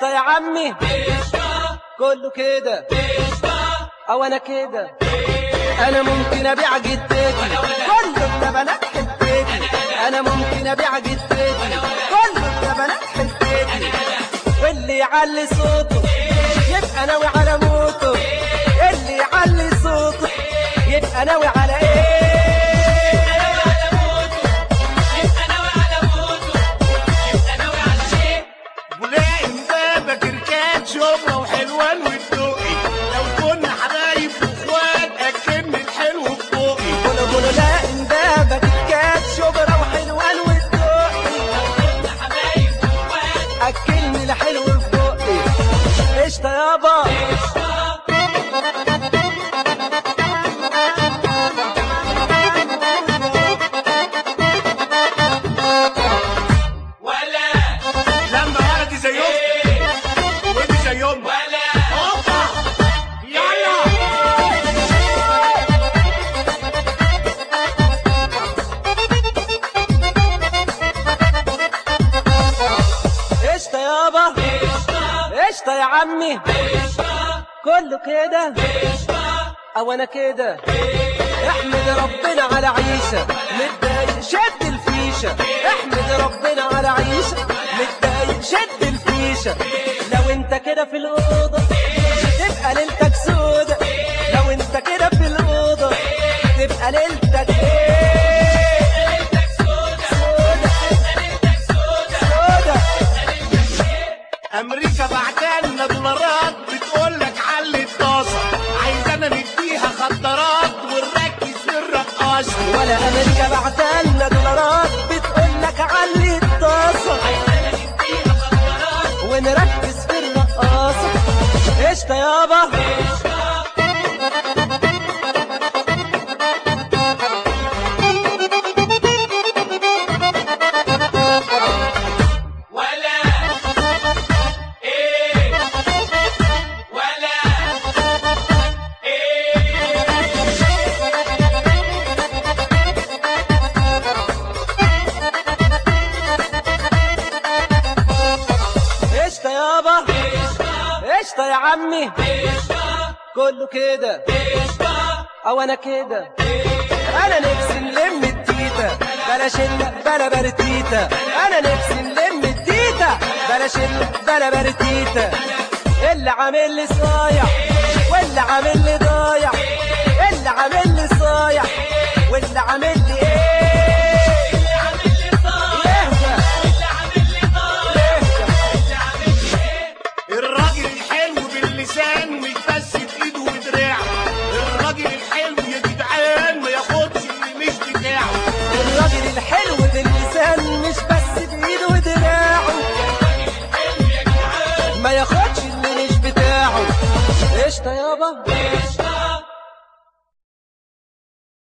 قشطة يا عمي كله كده او انا كده انا ممكن ابيع جدتي كله ده بنات حتتي انا ممكن ابيع جدتي كله ده بنات حتتي واللي يعلي صوته يبقى ناوي على موته اللي يعلي صوته يبقى ناوي على ايه ملاقي بابك ركات شبرا وحلوان والدقي لو كنا حبايب واخوات اكلني الحلو في بوقي قولوا قولوا لا امبابك كات شبرا وحلوان والدقي اكلني الحلو في بقي قشطة يابا لما ولدي زي اختي ودي زي امي هوبا يلا قشطة يابا قشطة يا عمي كله كده او انا كده احمد ربنا على عيشة متضايق شد الفيشة احمد ربنا على عيشة متضايق شد الفيشة لو انت كده في الأوضة تبقى ليلتك سودة لو انت كده في الأوضة تبقى ليلتك ايه سودة سودة امريكا بعتلنا دولارات بتقول لك علي الطاسه عايزانا نديها خدرات ونركز في الرقاصه ولا امريكا بعتلنا دولارات بتقول لك علي الطاسه ونركز في الرقاصه قشطه يابا قشطه يابا قشطه يا عمي كله كده او انا كده انا نفسي نلم التيتا بلاش ال- بلا برتيتا انا نفسي نلم التيتا بلاش ال- بلا برتيتا اللي عامل لي صايع واللي عامل لي ضايع اللي عامل لي صايع واللي عامل لي ايه يهدى يهدى الراجل الحلو باللسان مش بس بايده ودراعه الراجل الحلو يا جدعان ما ياخدش اللي مش بتاعه الراجل الحلو باللسان مش بس بايده ودراعه ما ياخدش اللي مش بتاعه قشطه يابا